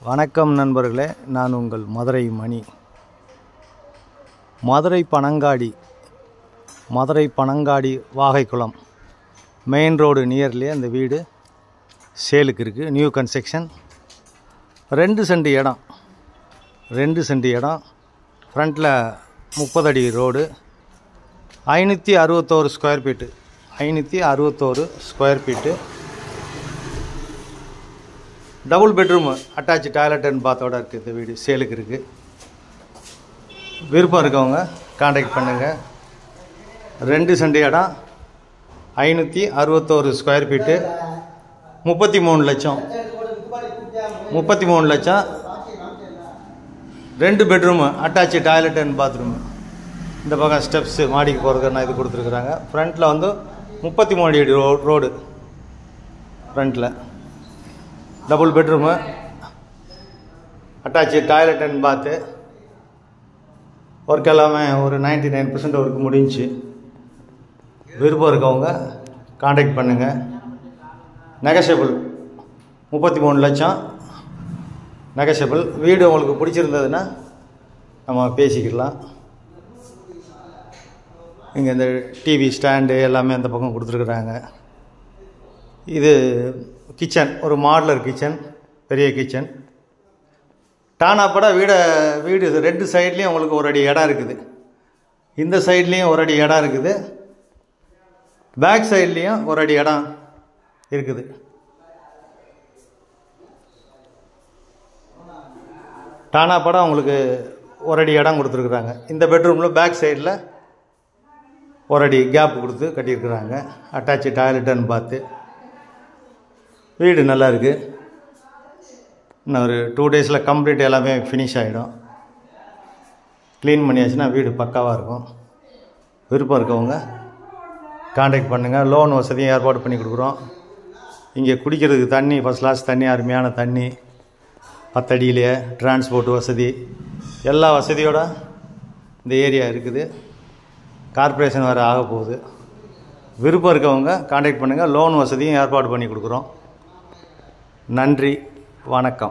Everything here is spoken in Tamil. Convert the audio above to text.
வணக்கம் நண்பர்களே நான் உங்கள் மதுரை மணி மதுரை பனங்காடி மதுரை பனங்காடி வாகைக்குளம் மெயின் ரோடு நியர்லேயே அந்த வீடு சேலுக்கு இருக்குது நியூ கன்ஸ்ட்ரக்ஷன் ரெண்டு சென்ட் இடம் ரெண்டு சென்ட் இடம் ஃப்ரண்ட்டில் முப்பது அடி ரோடு ஐநூற்றி அறுபத்தோரு ஸ்கொயர் ஃபீட்டு ஐநூற்றி அறுபத்தோரு square feet double bedroom attach toilet and பாத்தோட இருக்குது இந்த வீடு சேலுக்கு இருக்குது விருப்பம் இருக்கவங்க காண்டாக்ட் பண்ணுங்கள் ரெண்டு சென்ட் இடம் ஐநூற்றி அறுபத்தோரு ஸ்கொயர் ஃபீட்டு முப்பத்தி மூணு லட்சம் முப்பத்தி மூணு லட்சம் ரெண்டு bedroom attach toilet and bathroom இந்த பக்கம் ஸ்டெப்ஸு மாடிக்கு போகிறதுக்கு இது கொடுத்துருக்குறாங்க ஃப்ரண்ட்டில் வந்து முப்பத்தி மூணு அடி ரோ ரோடு ஃப்ரண்ட்டில் double bedroom attach toilet and bath work எல்லாமே ஒரு நைன்டி நைன் பர்சன்ட் ஒர்க் முடிஞ்சு விருப்பம் இருக்கவங்க காண்டாக்ட் பண்ணுங்கள் நெகஷபிள் முப்பத்தி மூணு லட்சம் நெகஷபிள் வீடு உங்களுக்கு பிடிச்சிருந்ததுன்னா நம்ம பேசிக்கிடலாம் இங்கே இந்த டிவி ஸ்டாண்டு எல்லாமே அந்த பக்கம் கொடுத்துருக்குறாங்க இது கிச்சன் ஒரு மாடலர் கிச்சன் பெரிய கிச்சன் டானாப்பட வீடை வீடு இது ரெண்டு சைட்லேயும் உங்களுக்கு ஒரு அடி இடம் இருக்குது இந்த சைட்லேயும் ஒரு அடி இடம் இருக்குது பேக் சைட்லேயும் ஒரு அடி இடம் இருக்குது டானாப்படம் உங்களுக்கு ஒரு அடி இடம் கொடுத்துருக்குறாங்க இந்த பெட்ரூமில் பேக் சைடில் ஒரு அடி கேப் கொடுத்து கட்டியிருக்கிறாங்க அட்டாச்சு டாய்லெட்டுன்னு பார்த்து வீடு நல்லா இருக்குது இன்னும் ஒரு டூ டேஸில் கம்ப்ளீட் எல்லாமே ஃபினிஷ் ஆகிடும் க்ளீன் பண்ணியாச்சுன்னா வீடு பக்காவாக இருக்கும் விருப்பம் இருக்கவங்க காண்டாக்ட் பண்ணுங்கள் லோன் வசதியும் ஏற்பாடு பண்ணி கொடுக்குறோம் இங்கே குடிக்கிறதுக்கு தண்ணி ஃபஸ்ட் கிளாஸ் தண்ணி அருமையான தண்ணி பத்தடியிலேயே டிரான்ஸ்போர்ட் வசதி எல்லா வசதியோட இந்த ஏரியா இருக்குது கார்ப்பரேஷன் வேறு ஆக போகுது விருப்பம் இருக்கவங்க காண்டாக்ட் பண்ணுங்கள் லோன் வசதியும் ஏற்பாடு பண்ணி கொடுக்குறோம் நன்றி வணக்கம்